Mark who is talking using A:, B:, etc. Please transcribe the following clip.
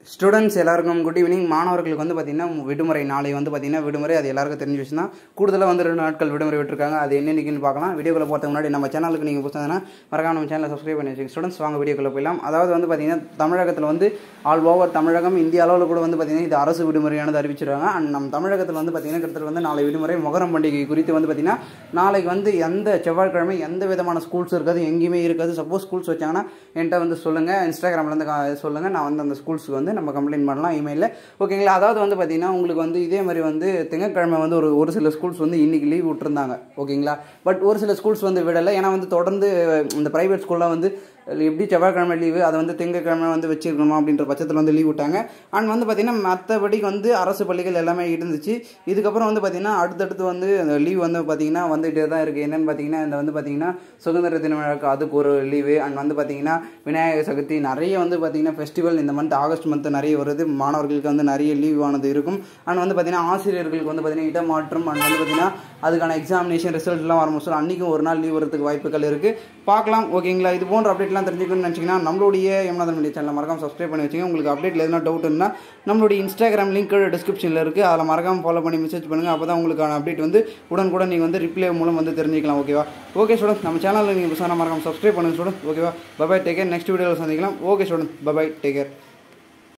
A: students எல்லாருக்கும் good evening மாணவர்களுக்கு வந்து பார்த்திங்கன்னா விடுமுறை நாளை வந்து பார்த்திங்கன்னா விடுமுறை அது எல்லாருக்கும் தெரிஞ்ச விஷயம் தான் கூடுதலாக வந்து ரெண்டு நாட்கள் விடுமுறை விட்டுருக்காங்க அது என்னென்னக்குன்னு பார்க்கலாம் வீடியோக்குள்ள போகிறதுக்கு முன்னாடி நம்ம சேனலுக்கு நீங்கள் புத்தகம்னா மறக்காம நம்ம சேனலை சப்ஸ்கிரைப் பண்ணி வச்சுக்கோங்க ஸ்டூடெண்ட்ஸ் வாங்க வீடியோக்குள்ள போயிடலாம் அதாவது வந்து பார்த்திங்கன்னா தமிழகத்தில் வந்து ஆல் ஓவர் தமிழகம் இந்திய அளவில் கூட வந்து பார்த்திங்கன்னா இது அரசு விடுமுறையானது அறிவிச்சிருக்காங்க அண்ட் நம்ம தமிழகத்தில் வந்து பார்த்திங்கன்னா கிட்டத்தட்ட வந்து நாளை விடுமுறை மொகரம் பண்டிகை குறித்து வந்து பார்த்திங்கன்னா நாளைக்கு வந்து எந்த செவ்வாய்க்கிழமை எந்த விதமான ஸ்கூல்ஸ் இருக்காது எங்கேயுமே இருக்காது சப்போஸ் ஸ்கூல்ஸ் வச்சாங்கன்னா என்கிட்ட வந்து சொல்லுங்கள் இன்ஸ்டாகிராம்லேருந்து சொல்லுங்கள் நான் வந்து அந்த ஸ்கூல்ஸ்க்கு வந்து நம்ம கம்ப்ளைண்ட் பண்ணலாம் இமெயிலில் ஓகேங்களா அதாவது வந்து பார்த்தீங்கன்னா உங்களுக்கு வந்து இதே மாதிரி வந்து திங்கட்கிழமை வந்து ஒரு ஒரு சில ஸ்கூல்ஸ் வந்து இன்றைக்கி லீவ் விட்டுருந்தாங்க ஓகேங்களா பட் ஒரு சில ஸ்கூல்ஸ் வந்து விடலை ஏன்னா வந்து தொடர்ந்து இந்த ப்ரைவேட் ஸ்கூலில் வந்து எப்படி செவ்வாய்க்கிழமை லீவு அதை வந்து திங்கட்கிழமை வந்து வச்சிருக்கணுமா அப்படின்ற பட்சத்தில் வந்து லீவ் விட்டாங்க அண்ட் வந்து பார்த்திங்கன்னா மற்றபடிக்கு வந்து அரசு பள்ளிகள் எல்லாமே இருந்துச்சு இதுக்கப்புறம் வந்து பார்த்திங்கன்னா அடுத்தடுத்து வந்து அந்த லீவ் வந்து பார்த்திங்கன்னா வந்துகிட்டே தான் இருக்குது என்னென்னு பார்த்தீங்கன்னா இந்த வந்து பார்த்திங்கன்னா சுதந்திர தின விழாக்கு அதுக்கு ஒரு லீவு அண்ட் வந்து பார்த்திங்கன்னா விநாயகர் சதுர்த்தி நிறைய வந்து பார்த்திங்கன்னா ஃபெஸ்டிவல் இந்த மந்த் ஆகஸ்ட் மந்த் நிறைய வருது மாணவர்களுக்கு வந்து நிறைய லீவ் ஆனது இருக்கும் அண்ட் வந்து பார்த்திங்கன்னா ஆசிரியர்களுக்கு வந்து பார்த்திங்கன்னா இடமாற்றம் அண்ட் வந்து பார்த்திங்கன்னா அதுக்கான எக்ஸாமினேஷன் ரிசல்ட்லாம் வரும் அன்றைக்கும் ஒரு நாள் லீவ் வரதுக்கு வாய்ப்புகள் இருக்குது பார்க்கலாம் ஓகேங்களா இது போன்ற அப்டேட்லாம் தெரிஞ்சுக்கணும்னு நினச்சிங்கன்னா நம்மளுடைய எம்நாதன் மீடியா சேனல் மறக்காம சப்ஸ்கிரைப் பண்ணி வச்சுங்க உங்களுக்கு அப்டேட்டில் எதுனா டவுட் இருந்தால் நம்மளுடைய இன்ஸ்டாகிராம் லிங்க் டிஸ்கிரிப்ஷனில் இருக்குது அதில் மறக்காம ஃபாலோ பண்ணி மெசேஜ் பண்ணுங்கள் அப்போ தான் உங்களுக்கான அப்டேட் வந்து உடனுக்குடன் நீங்கள் வந்து ரிப்ளை மூலம் வந்து தெரிஞ்சிக்கலாம் ஓகேவா ஓகே ஸ்டூடெண்ட் நம்ம சேனலில் நீங்கள் புதுசாக மறக்காம சப்ஸ்கிரைப் பண்ணுங்கள் ஸ்டூடெண்ட் ஓகேவா பபாய் டேக் கேர் நெக்ஸ்ட் வீடியோவில் சந்திக்கலாம் okay student bye bye take care